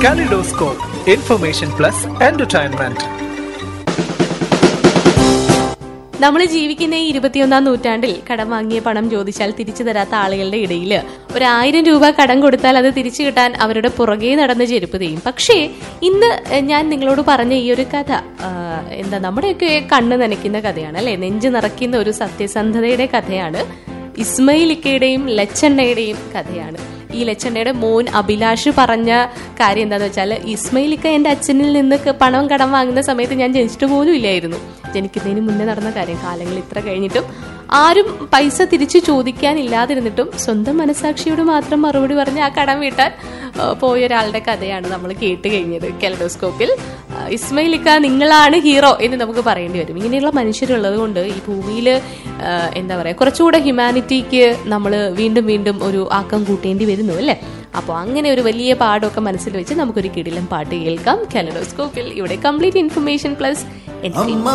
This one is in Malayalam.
Kaleidoscope, information plus entertainment. നമ്മൾ ജീവിക്കുന്ന ഈ ഇരുപത്തിയൊന്നാം നൂറ്റാണ്ടിൽ കടം വാങ്ങിയ പണം ചോദിച്ചാൽ തിരിച്ചു തരാത്ത ആളുകളുടെ ഇടയിൽ ഒരു ആയിരം രൂപ കടം കൊടുത്താൽ അത് തിരിച്ചു കിട്ടാൻ അവരുടെ പുറകെ നടന്ന് ചെരുപ്പ് ചെയ്യും പക്ഷേ ഇന്ന് ഞാൻ നിങ്ങളോട് പറഞ്ഞ ഈ ഒരു കഥ ആ, എന്താ നമ്മുടെയൊക്കെ കണ്ണ് നനയ്ക്കുന്ന കഥയാണ് അല്ലെ നെഞ്ചു നിറയ്ക്കുന്ന ഒരു സത്യസന്ധതയുടെ കഥയാണ് ഇസ്മയിലിക്കയുടെയും ലച്ചണ്ണയുടെയും കഥയാണ് ഈ ലച്ചണ്ണയുടെ മോൻ അഭിലാഷ് പറഞ്ഞ കാര്യം എന്താന്ന് വെച്ചാൽ ഇസ്മയിലിക്ക എന്റെ അച്ഛനിൽ നിന്ന് ക- പണം കടം വാങ്ങുന്ന സമയത്ത് ഞാൻ ജനിച്ചിട്ട് പോലും ഇല്ലായിരുന്നു ജനിക്കുന്നതിന് മുന്നേ നടന്ന കാര്യം കാലങ്ങൾ ഇത്ര കഴിഞ്ഞിട്ടും ആരും പൈസ തിരിച്ചു ചോദിക്കാനില്ലാതിരുന്നിട്ടും സ്വന്തം മനസാക്ഷിയോട് മാത്രം മറുപടി പറഞ്ഞ് ആ കടം വീട്ടാൻ ആ, പോയ ഒരാളുടെ കഥയാണ് നമ്മൾ കേട്ട് കഴിഞ്ഞത് കെലഡോസ്കോപ്പിൽ ആ, ഇസ്മയിലിക്ക നിങ്ങളാണ് ഹീറോ എന്ന് നമുക്ക് പറയേണ്ടി വരും ഇങ്ങനെയുള്ള മനുഷ്യരുള്ളത് കൊണ്ട് ഈ ഭൂമിയിൽ എന്താ പറയുക കുറച്ചുകൂടെ ഹ്യൂമാനിറ്റിക്ക് നമ്മൾ വീണ്ടും വീണ്ടും ഒരു ആക്കം കൂട്ടേണ്ടി വരുന്നു അല്ലേ അപ്പോൾ അങ്ങനെ ഒരു വലിയ പാടൊക്കെ മനസ്സിൽ വെച്ച് നമുക്കൊരു കിടിലം പാട്ട് കേൾക്കാം കെലഡോസ്കോപ്പിൽ ഇവിടെ കംപ്ലീറ്റ് ഇൻഫർമേഷൻ പ്ലസ് അമ്മ